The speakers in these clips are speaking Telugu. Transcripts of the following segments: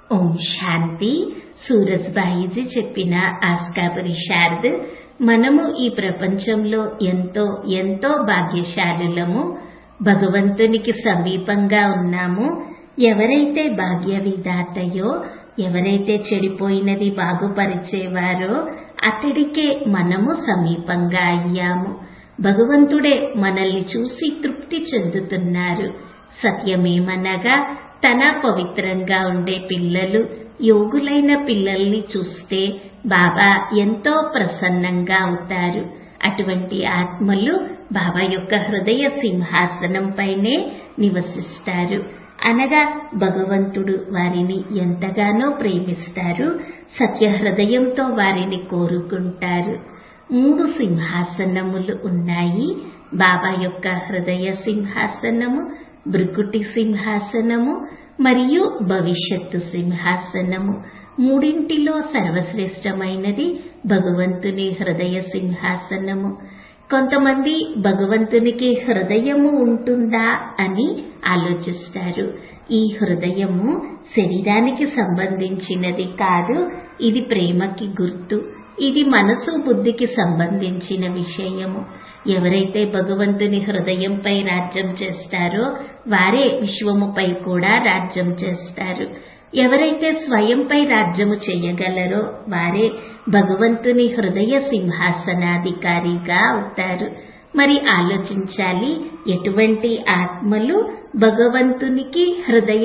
ఓం శాంతి సూరజ్బాయిజీ చెప్పిన ఆస్కాపురి శారద్ మనము ఈ ప్రపంచంలో ఎంతో ఎంతో భాగ్యశాలులము భగవంతునికి సమీపంగా ఉన్నాము ఎవరైతే భాగ్య విధాతయో ఎవరైతే చెడిపోయినది బాగుపరిచేవారో అతడికే మనము సమీపంగా అయ్యాము భగవంతుడే మనల్ని చూసి తృప్తి చెందుతున్నారు సత్యమేమనగా తన పవిత్రంగా ఉండే పిల్లలు యోగులైన పిల్లల్ని చూస్తే బాబా ఎంతో ప్రసన్నంగా అవుతారు అటువంటి ఆత్మలు బాబా యొక్క హృదయ సింహాసనం పైనే నివసిస్తారు అనగా భగవంతుడు వారిని ఎంతగానో ప్రేమిస్తారు సత్య హృదయంతో వారిని కోరుకుంటారు మూడు సింహాసనములు ఉన్నాయి బాబా యొక్క హృదయ సింహాసనము భృకుటి సింహాసనము మరియు భవిష్యత్తు సింహాసనము మూడింటిలో సర్వశ్రేష్టమైనది భగవంతుని హృదయ సింహాసనము కొంతమంది భగవంతునికి హృదయము ఉంటుందా అని ఆలోచిస్తారు ఈ హృదయము శరీరానికి సంబంధించినది కాదు ఇది ప్రేమకి గుర్తు ఇది మనసు బుద్ధికి సంబంధించిన విషయము ఎవరైతే భగవంతుని హృదయంపై రాజ్యం చేస్తారో వారే విశ్వముపై కూడా రాజ్యం చేస్తారు ఎవరైతే స్వయంపై రాజ్యము చేయగలరో వారే భగవంతుని హృదయ సింహాసనాధికారిగా అవుతారు మరి ఆలోచించాలి ఎటువంటి ఆత్మలు భగవంతునికి హృదయ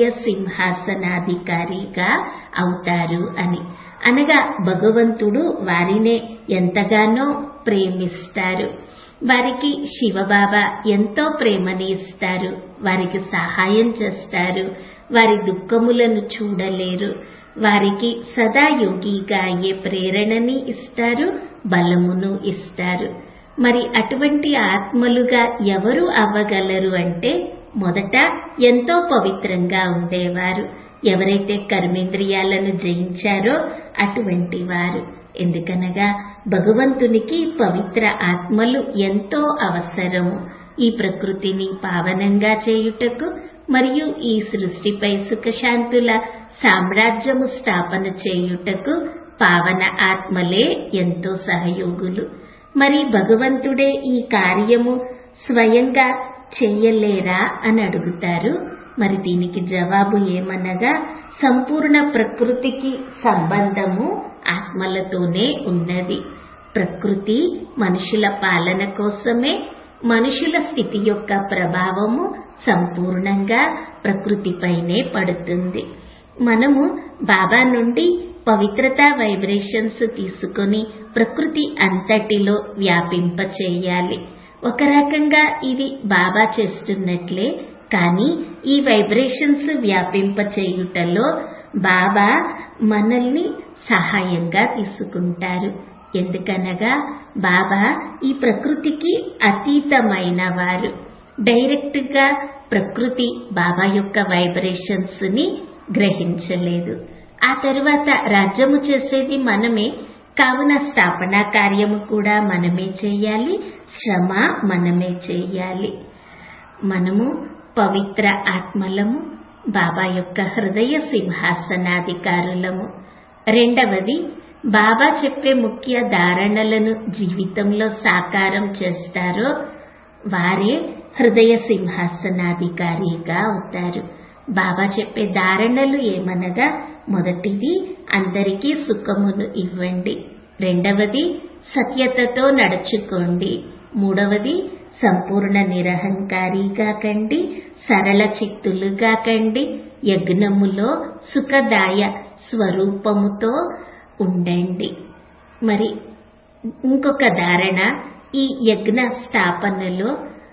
సింహాసనాధికారిగా అవుతారు అని అనగా భగవంతుడు వారినే ఎంతగానో ప్రేమిస్తారు వారికి శివబాబా ఎంతో ప్రేమని ఇస్తారు వారికి సహాయం చేస్తారు వారి దుఃఖములను చూడలేరు వారికి సదా యోగిగా అయ్యే ప్రేరణని ఇస్తారు బలమును ఇస్తారు మరి అటువంటి ఆత్మలుగా ఎవరు అవ్వగలరు అంటే మొదట ఎంతో పవిత్రంగా ఉండేవారు ఎవరైతే కర్మేంద్రియాలను జయించారో అటువంటి వారు ఎందుకనగా భగవంతునికి పవిత్ర ఆత్మలు ఎంతో అవసరము ఈ ప్రకృతిని పావనంగా చేయుటకు మరియు ఈ సృష్టిపై సుఖశాంతుల సామ్రాజ్యము స్థాపన చేయుటకు పావన ఆత్మలే ఎంతో సహయోగులు మరి భగవంతుడే ఈ కార్యము స్వయంగా చెయ్యలేరా అని అడుగుతారు మరి దీనికి జవాబు ఏమనగా సంపూర్ణ ప్రకృతికి సంబంధము ఆత్మలతోనే ఉన్నది ప్రకృతి మనుషుల పాలన కోసమే మనుషుల స్థితి యొక్క ప్రభావము సంపూర్ణంగా ప్రకృతిపైనే పడుతుంది మనము బాబా నుండి పవిత్రత వైబ్రేషన్స్ తీసుకొని ప్రకృతి అంతటిలో వ్యాపింపచేయాలి ఒక రకంగా ఇది బాబా చేస్తున్నట్లే కానీ ఈ వైబ్రేషన్స్ వ్యాపింపచేయుటలో బాబా మనల్ని సహాయంగా తీసుకుంటారు ఎందుకనగా బాబా ఈ ప్రకృతికి అతీతమైన వారు డైరెక్ట్ గా ప్రకృతి బాబా యొక్క వైబ్రేషన్స్ ని గ్రహించలేదు ఆ తరువాత రాజ్యము చేసేది మనమే కావున స్థాపన కార్యము కూడా మనమే చేయాలి శ్రమ మనమే చేయాలి మనము పవిత్ర ఆత్మలము బాబా యొక్క హృదయ సింహాసనాధికారులము రెండవది బాబా చెప్పే ముఖ్య ధారణలను జీవితంలో సాకారం చేస్తారో వారే హృదయ సింహాసనాధికారిగా అవుతారు బాబా చెప్పే ధారణలు ఏమనగా మొదటిది అందరికీ సుఖమును ఇవ్వండి రెండవది సత్యతతో నడుచుకోండి మూడవది సంపూర్ణ నిరహంకారిగా కండి సరళ చిత్తులుగా కండి యజ్ఞములో సుఖదాయ స్వరూపముతో ఉండండి మరి ఇంకొక ధారణ ఈ యజ్ఞ స్థాపనలో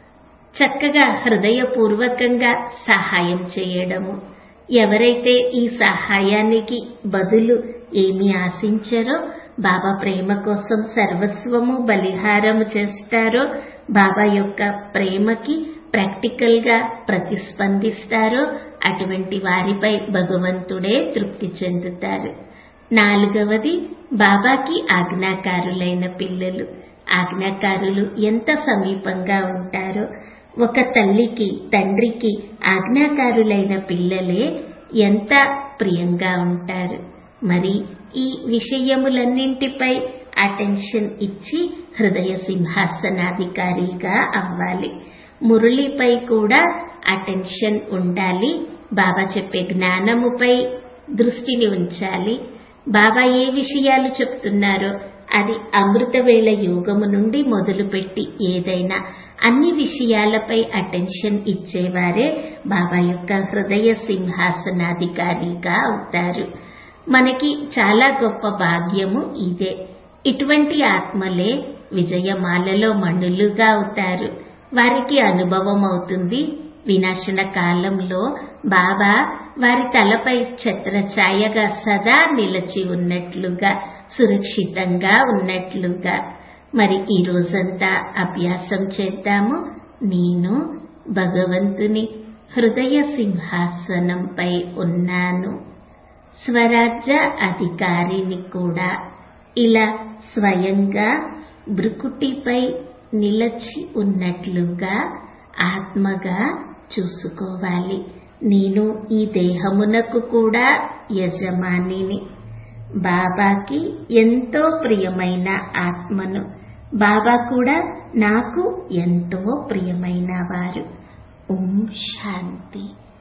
చక్కగా హృదయపూర్వకంగా సహాయం చేయడము ఎవరైతే ఈ సహాయానికి బదులు ఏమి ఆశించారో బాబా ప్రేమ కోసం సర్వస్వము బలిహారము చేస్తారో బాబా యొక్క ప్రేమకి ప్రాక్టికల్ గా ప్రతిస్పందిస్తారో అటువంటి వారిపై భగవంతుడే తృప్తి చెందుతారు నాలుగవది బాబాకి ఆజ్ఞాకారులైన పిల్లలు ఆజ్ఞాకారులు ఎంత సమీపంగా ఉంటారో ఒక తల్లికి తండ్రికి ఆజ్ఞాకారులైన పిల్లలే ఎంత ప్రియంగా ఉంటారు మరి ఈ విషయములన్నింటిపై అటెన్షన్ ఇచ్చి హృదయ సింహాసనాధికారిగా అవ్వాలి మురళిపై కూడా అటెన్షన్ ఉండాలి బాబా చెప్పే జ్ఞానముపై దృష్టిని ఉంచాలి బాబా ఏ విషయాలు చెప్తున్నారో అది అమృతవేళ యోగము నుండి మొదలుపెట్టి ఏదైనా అన్ని విషయాలపై అటెన్షన్ ఇచ్చేవారే బాబా యొక్క హృదయ సింహాసనాధికారిగా అవుతారు మనకి చాలా గొప్ప భాగ్యము ఇదే ఇటువంటి ఆత్మలే విజయమాలలో మణులుగా అవుతారు వారికి అనుభవం అవుతుంది వినాశన కాలంలో బాబా వారి తలపై ఛత్రఛాయగా సదా నిలచి ఉన్నట్లుగా సురక్షితంగా ఉన్నట్లుగా మరి ఈ రోజంతా అభ్యాసం చేద్దాము నేను భగవంతుని హృదయ సింహాసనంపై ఉన్నాను స్వరాజ్య అధికారిని కూడా ఇలా స్వయంగా భృకుటిపై నిలచి ఉన్నట్లుగా ఆత్మగా చూసుకోవాలి నేను ఈ దేహమునకు కూడా యజమానిని బాబాకి ఎంతో ప్రియమైన ఆత్మను బాబా కూడా నాకు ఎంతో ప్రియమైన వారు ఓం శాంతి